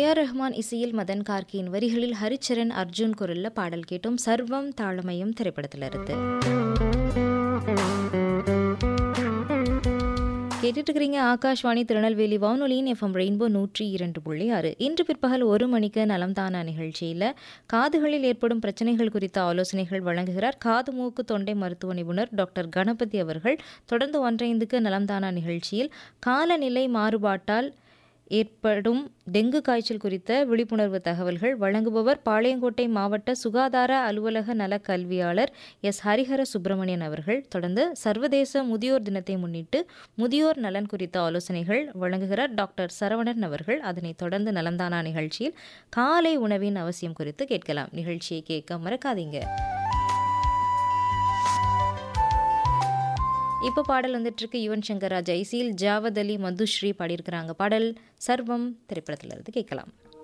AR Rahman இசையில் மதன் கார்கியின் வரிகளில் ஹரிச்சரன் அர்ஜுன் குரல்ல பாடல் கேட்டோம் சர்வம் தாளமயம் திரைப்படத்தில் இருந்து கேட்டுட்டு இருக்கிறீங்க ஆகாஷ்வாணி திருநெல்வேலி வானொலியின் எஃப்எம் ரெயின்போ நூற்றி இரண்டு புள்ளி ஆறு இன்று பிற்பகல் ஒரு மணிக்கு நலம்தானா நிகழ்ச்சியில் காதுகளில் ஏற்படும் பிரச்சனைகள் குறித்த ஆலோசனைகள் வழங்குகிறார் காது மூக்கு தொண்டை மருத்துவ நிபுணர் டாக்டர் கணபதி அவர்கள் தொடர்ந்து ஒன்றைந்துக்கு நலம்தானா நிகழ்ச்சியில் காலநிலை மாறுபாட்டால் ஏற்படும் டெங்கு காய்ச்சல் குறித்த விழிப்புணர்வு தகவல்கள் வழங்குபவர் பாளையங்கோட்டை மாவட்ட சுகாதார அலுவலக நல கல்வியாளர் எஸ் ஹரிஹர சுப்பிரமணியன் அவர்கள் தொடர்ந்து சர்வதேச முதியோர் தினத்தை முன்னிட்டு முதியோர் நலன் குறித்த ஆலோசனைகள் வழங்குகிறார் டாக்டர் சரவணன் அவர்கள் அதனைத் தொடர்ந்து நலந்தானா நிகழ்ச்சியில் காலை உணவின் அவசியம் குறித்து கேட்கலாம் நிகழ்ச்சியை கேட்க மறக்காதீங்க இப்போ பாடல் வந்துட்டு இருக்கு யுவன் சங்கர் ராஜா இசையில் ஜாவத் அலி மதுஸ்ரீ பாடியிருக்கிறாங்க பாடல் சர்வம் திரைப்படத்துல இருந்து கேட்கலாம்